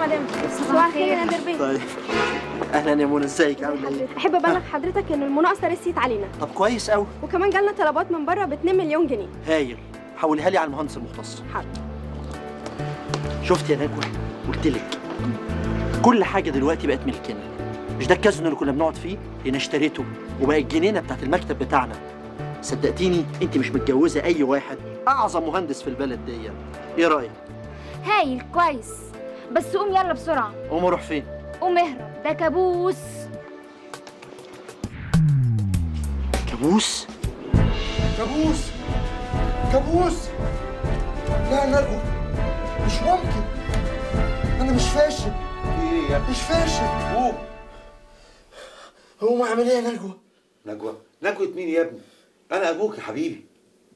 مدام صباح الخير يا نادر بيه طيب اهلا يا منى ازيك عامله ايه حضرتك احب ابلغ حضرتك ان المناقصه رسيت علينا طب كويس قوي وكمان جالنا طلبات من بره ب 2 مليون جنيه هايل حولها لي على المهندس المختص حاضر شفت يا نجوى قلت لك كل حاجه دلوقتي بقت ملكنا مش ده الكازينو اللي كنا بنقعد فيه انا اشتريته وبقى الجنينه بتاعت المكتب بتاعنا صدقتيني انت مش متجوزه اي واحد اعظم مهندس في البلد دي ايه رايك هايل كويس بس قوم يلا بسرعة قوم اروح فين قوم اهرب ده كابوس كابوس كابوس كابوس لا نجوى مش ممكن انا مش فاشل ايه يا ابني مش فاشل قوم هو اعمل ايه يا نجوى نجوى نجوى مين يا ابني انا ابوك يا حبيبي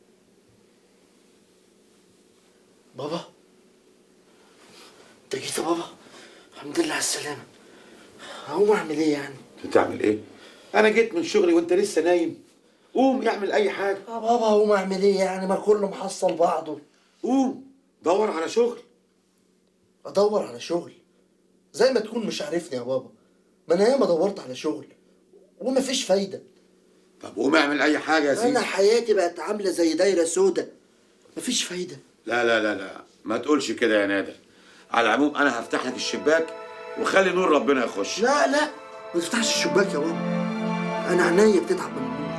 بابا انت جيت يا بابا الحمد لله على السلامه هقوم اعمل ايه يعني بتعمل ايه انا جيت من شغلي وانت لسه نايم قوم اعمل اي حاجه يا بابا هقوم اعمل ايه يعني ما كله محصل بعضه قوم دور على شغل ادور على شغل زي ما تكون مش عارفني يا بابا ما انا ياما دورت على شغل ومفيش فايده طب قوم اعمل اي حاجه يا انا سيدي حياتي بقت عامله زي دايره سودة مفيش فايده لا لا لا لا ما تقولش كده يا نادر على العموم انا هفتح لك الشباك وخلي نور ربنا يخش لا لا ما تفتحش الشباك يا بابا انا عينيا بتتعب من النور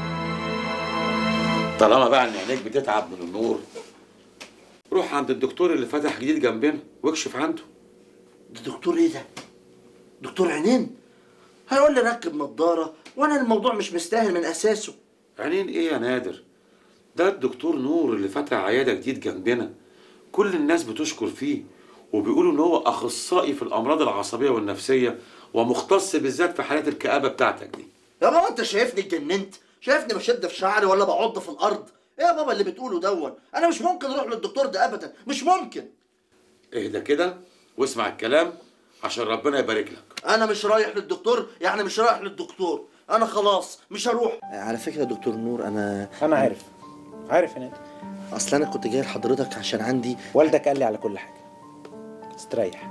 طالما بقى ان عينيك بتتعب من النور روح عند الدكتور اللي فتح جديد جنبنا واكشف عنده ده دكتور ايه ده دكتور عينين هيقول لي ركب نظاره وانا الموضوع مش مستاهل من اساسه عينين ايه يا نادر ده الدكتور نور اللي فتح عياده جديد جنبنا كل الناس بتشكر فيه وبيقولوا ان هو اخصائي في الامراض العصبيه والنفسيه ومختص بالذات في حالات الكآبه بتاعتك دي يا بابا انت شايفني اتجننت شايفني بشد في شعري ولا بعض في الارض ايه يا بابا اللي بتقوله دون انا مش ممكن اروح للدكتور ده ابدا مش ممكن اهدى كده واسمع الكلام عشان ربنا يبارك لك انا مش رايح للدكتور يعني مش رايح للدكتور انا خلاص مش هروح على فكره يا دكتور نور انا انا عارف عارف يا نادر اصل انا كنت جاي لحضرتك عشان عندي والدك قال لي على كل حاجه استريح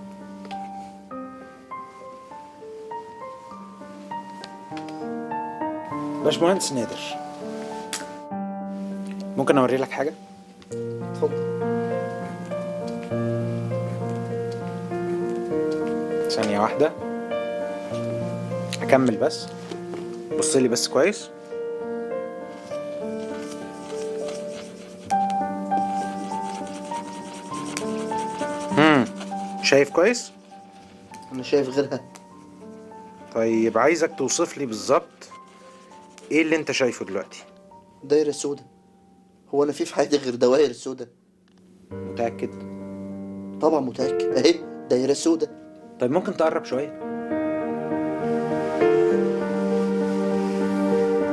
باشمهندس نادر ممكن اوري لك حاجه اتفضل ثانيه واحده اكمل بس بص لي بس كويس امم شايف كويس انا شايف غيرها طيب عايزك توصف لي بالظبط ايه اللي انت شايفه دلوقتي دايره سودة هو انا في في حياتي غير دوائر سودة متاكد طبعا متاكد اهي دايره سودة طيب ممكن تقرب شويه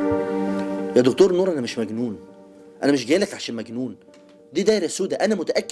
يا دكتور نور انا مش مجنون انا مش جاي لك عشان مجنون دي دايره سودة انا متاكد